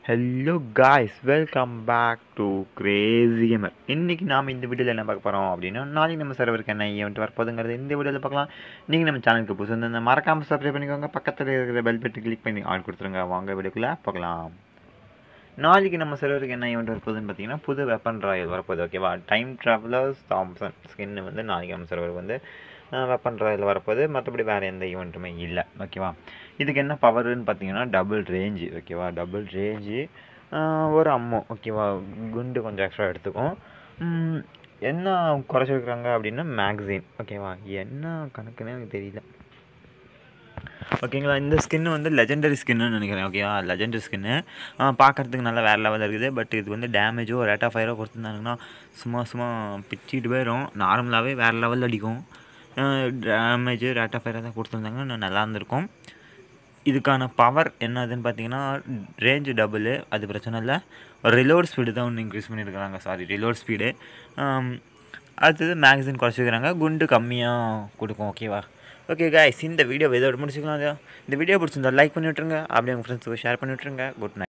hello guys welcome back to crazy gamer இன்றைக்கி நாம் இந்த வீடியோவில் என்ன பார்க்க போகிறோம் அப்படின்னா நாளைக்கு நம்ம சர்வருக்கு என்ன ஈவெண்ட் வரப்போகுதுங்கிறது இந்த வீடியோவில் பார்க்கலாம் நீங்கள் நம்ம சேனலுக்கு புதுசு வந்து மறக்காமல் சப்ஸ்கிரைப் பண்ணிக்கோங்க பக்கத்தில் இருக்கிற பெல் பட்டன் கிளிக் பண்ணி ஆன் கொடுத்துருங்க வாங்க வீடியோக்குள்ளே பார்க்கலாம் நாளைக்கு நம்ம சர்வருக்கு என்ன ஈவெண்ட் வரப்போகுதுன்னு பார்த்தீங்கன்னா புது வெப்பன் ராயல் வரப்போகுது ஓகேவா டைம் ட்ராவலர்ஸ் தாம்சன் ஸ்கின்னு வந்து நாளைக்கு நம்ம சர்வருக்கு வந்து வெப்பன் ராயல் வரப்போகுது மற்றபடி வேறு எந்த ஈவெண்ட்டுமே இல்லை ஓகேவா இதுக்கு என்ன பவருன்னு பார்த்தீங்கன்னா டபுள் ரேஞ்சு ஓகேவா டபுள் ரேஞ்சு ஒரு அம்மோ ஓகேவா குண்டு கொஞ்சம் எக்ஸ்ட்ரா எடுத்துக்கும் ம், என்ன குறைச்சிருக்கிறாங்க அப்படின்னா மேக்சின் ஓகேவா என்ன கணக்குன்னு எனக்கு தெரியல ஓகேங்களா இந்த ஸ்கின்னு வந்து லெஜெண்டரி ஸ்கின்னு நினைக்கிறேன் ஓகேவா லெஜெண்டரி ஸ்கின்னு பார்க்குறதுக்கு நல்லா வேறு லெவலில் இருக்குது பட் இது வந்து டேமேஜோ ரேட் ஆஃப் ஃபயரோ கொடுத்துருந்தாங்கன்னா சும்மா சும்மா பிச்சிட்டு போயிடும் நார்மலாகவே வேறு லெவலில் அடிக்கும் டேமேஜ் ரேட் ஆஃப் ஃபயரை தான் கொடுத்துருந்தாங்க இன்னும் நல்லா இருந்திருக்கும் இதுக்கான பவர் என்னதுன்னு பார்த்தீங்கன்னா ரேஞ்சு டபுளு அது பிரச்சனை இல்லை ரிலோட் ஸ்பீடு தான் ஒன்று இன்க்ரீஸ் பண்ணியிருக்கிறாங்க சாரி ரிலோட் ஸ்பீடு அடுத்தது மேக்சின் குறைச்சிக்கிறாங்க குண்டு கம்மியாக கொடுக்கும் ஓகேவா ஓகே காய்ஸ் இந்த வீடியோ இதோட முடிச்சுக்கலாம் இந்த வீடியோ பிடிச்சிருந்தா லைக் பண்ணி விட்ருங்க அப்படியே உங்கள் ஃப்ரெண்ட்ஸுக்கு ஷேர் பண்ணி விட்ருங்க குட் நைட்